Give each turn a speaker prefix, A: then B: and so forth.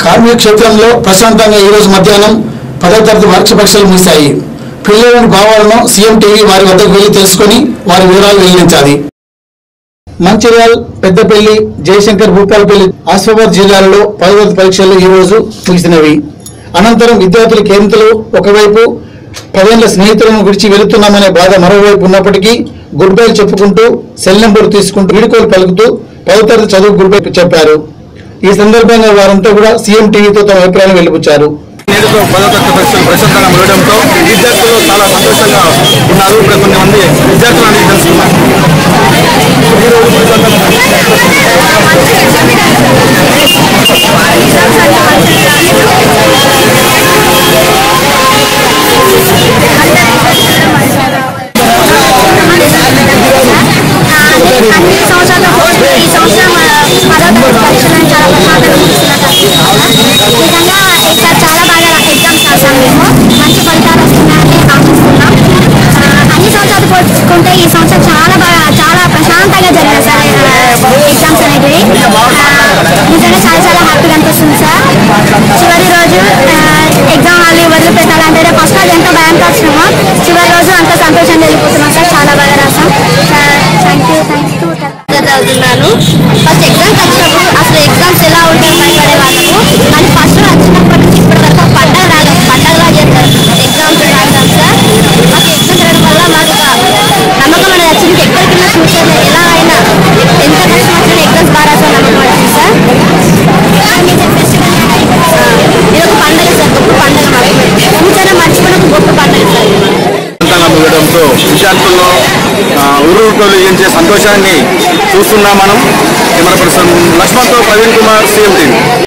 A: కార్మిక క్షేత్రంలో ప్రశాంతంగా ఈ రోజు మధ్యాహ్నం పదవ తరగతి వార్షిక పరీక్షలు ముగిశాయి పిల్లలోని భావాలను సీఎం టీవీ వారి వద్దకు వెళ్లి తెలుసుకుని వారి వివరాలు వెల్లడించాలి మంచిర్యాల్ పెద్దపల్లి జయశంకర్ భూపాలపల్లి ఆసిఫాబాద్ జిల్లాలలో పదవ తరగతి పరీక్షలు ఈ రోజు ముగిసినవి అనంతరం విద్యార్థుల కేంద్రాలు ఒకవైపు పదేళ్ల స్నేహితులను విడిచి వెళుతున్నామనే బాధ మరోవైపు ఉన్నప్పటికీ గుడ్ బై చెప్పుకుంటూ సెల్ నెంబర్ తీసుకుంటూ వీడుకోలు పలుకుతూ పదవ తరగతి చదువు గుడ్ బై చెప్పారు ఈ సందర్భంగా వారంతా కూడా సీఎం టీవీతో తమ అభిప్రాయాలు వెలిబుచ్చారు
B: నేటితో పదో తరగతి పరీక్షలు ప్రశాంతంగా ముగడంతో విద్యార్థులు చాలా సంతోషంగా ఉన్నారు ఇప్పుడు కొన్ని మంది విద్యార్థులు అనేది తెలుసుకున్నారు ఈరోజు ప్రశాంతంగా
C: అన్ని సంవత్సరాల పోస్ట్ ఈ సంవత్సరం పదో తరగతి పరీక్షలను చాలా ప్రశాంతంగా నిజంగా ఈసారి చాలా బాగా ఎగ్జామ్స్ రాసాం మేము మంచి ఫలితాలు వస్తున్నాయని ఆశిస్తున్నాం ఆ, అన్ని సంవత్సరాలు పోల్చుకుంటే ఈ సంవత్సరం చాలా బాగా చాలా ప్రశాంతంగా జరిగాయి సార్ ఎగ్జామ్స్ అనేటివి ఆ, నిజంగా చాలా చాలా హ్యాపీగా అనిపిస్తుంది సార్ చివరి రోజు ఎగ్జామ్ హాల్ని వదిలిపెట్టాలంటే ఫస్ట్ రోజు ఎంతో భయంతో వచ్చినామో చివరి రోజు అంత సంతోషంగా వెళ్ళిపోతున్నాం సార్ చాలా బాగా రాసాం థ్యాంక్ యూ థ్యాంక్ యూ చదువుతున్నాను ఫస్ట్ ఎగ్జామ్స్ వచ్చినప్పుడు అసలు ఎగ్జామ్స్ ఎలా ఉంటాయి భయపడే వాళ్ళము కానీ ఫస్ట్ వచ్చినప్పటి నుంచి ఇప్పటి వరకు పండగ రాగా పండగలా చేస్తారు ఎగ్జామ్స్ రాసాం సార్ మాకు ఎగ్జామ్ జరగడం వల్ల మాకు ఒక నమ్మకం అనేది వచ్చింది ఎక్కడికైనా ఫ్యూచర్లో ఎలా అయినా ఎంత కష్టం వచ్చినా ఎగ్జామ్స్ బాగా రాసిన నమ్మకం వచ్చింది సార్ ఇది ఒక పండగ సార్ గొప్ప పండగ మాకు ఫ్యూచర్లో మర్చిపోయిన ఒక గొప్ప పండగ సార్
B: ప్రశాంతంగా ముగడంతో విద్యార్థుల్లో ఊరు వెలిగించే సంతోషాన్ని చూస్తున్నాం మనం కెమెరా పర్సన్ లక్ష్మణ్తో ప్రవీణ్ కుమార్ సీఎం టీవీ